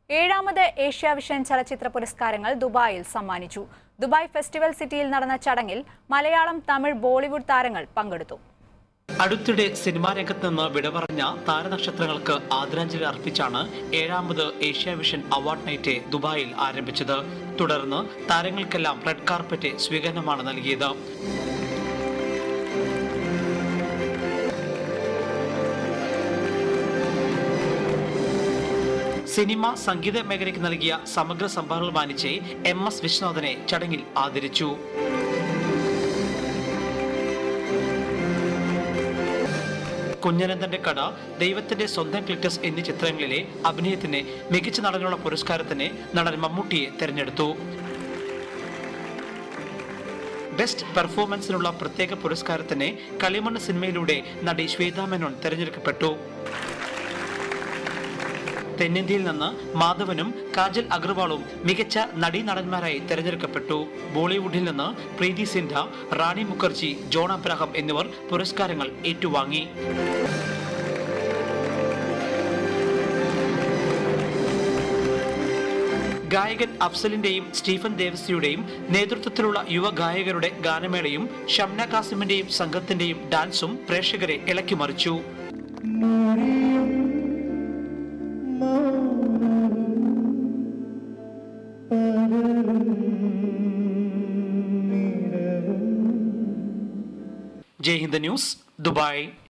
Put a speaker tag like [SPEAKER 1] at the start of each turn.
[SPEAKER 1] ഏഴാമത് ഏഷ്യാവിഷൻ ചലച്ചിത്ര പുരസ്കാരങ്ങൾ ദുബായിൽ സമ്മാനിച്ചു ദുബായ് ഫെസ്റ്റിവൽ സിറ്റിയിൽ നടന്ന ചടങ്ങിൽ മലയാളം തമിഴ് ബോളിവുഡ് താരങ്ങൾ പങ്കെടുത്തു
[SPEAKER 2] അടുത്തിടെ സിനിമാ രംഗത്ത് നിന്ന് വിട പറഞ്ഞ താരനക്ഷത്രങ്ങൾക്ക് ആദരാഞ്ജലി അർപ്പിച്ചാണ് ഏഴാമത് ഏഷ്യ വിഷൻ അവാർഡ് നൈറ്റ് ദുബായിൽ ആരംഭിച്ചത് തുടർന്ന് താരങ്ങൾക്കെല്ലാം റെഡ് കാർപ്പറ്റ് സ്വീകരണമാണ് നൽകിയത് സിനിമ സംഗീത മേഖലയ്ക്ക് നൽകിയ സമഗ്ര സംഭാവനകൾ മാനിച്ച് എം എസ് വിശ്വനാഥനെ ചടങ്ങിൽ ആദരിച്ചു കുഞ്ഞനന്ദന്റെ കട ദൈവത്തിന്റെ സ്വന്തം ക്ലിറ്റസ് എന്നീ ചിത്രങ്ങളിലെ അഭിനയത്തിന് മികച്ച നടനുള്ള പുരസ്കാരത്തിന് നടൻ മമ്മൂട്ടിയെ തെരഞ്ഞെടുത്തു ബെസ്റ്റ് പെർഫോമൻസിനുള്ള പ്രത്യേക പുരസ്കാരത്തിന് കളിമണ്ണ് സിനിമയിലൂടെ നടി ശ്വേതാ മേനോൻ തെരഞ്ഞെടുക്കപ്പെട്ടു തെന്നിന്ത്യയിൽ നിന്ന് മാധവനും കാജൽ അഗർവാളും മികച്ച നടീനടന്മാരായി തെരഞ്ഞെടുക്കപ്പെട്ടു ബോളിവുഡിൽ നിന്ന് പ്രീതി സിൻഹ റാണി മുഖർജി ജോൺ അബ്രഹാം എന്നിവർ പുരസ്കാരങ്ങൾ ഏറ്റുവാങ്ങി ഗായകൻ അഫ്സലിന്റെയും സ്റ്റീഫൻ ദേവസിയുടെയും നേതൃത്വത്തിലുള്ള യുവ ഗായകരുടെ ഗാനമേളയും ഷംന കാസിമിന്റെയും സംഘത്തിന്റെയും ഡാൻസും പ്രേക്ഷകരെ ഇളക്കിമറിച്ചു ജയ് ഹിന്ദ് ന്യൂസ് ദുബായ്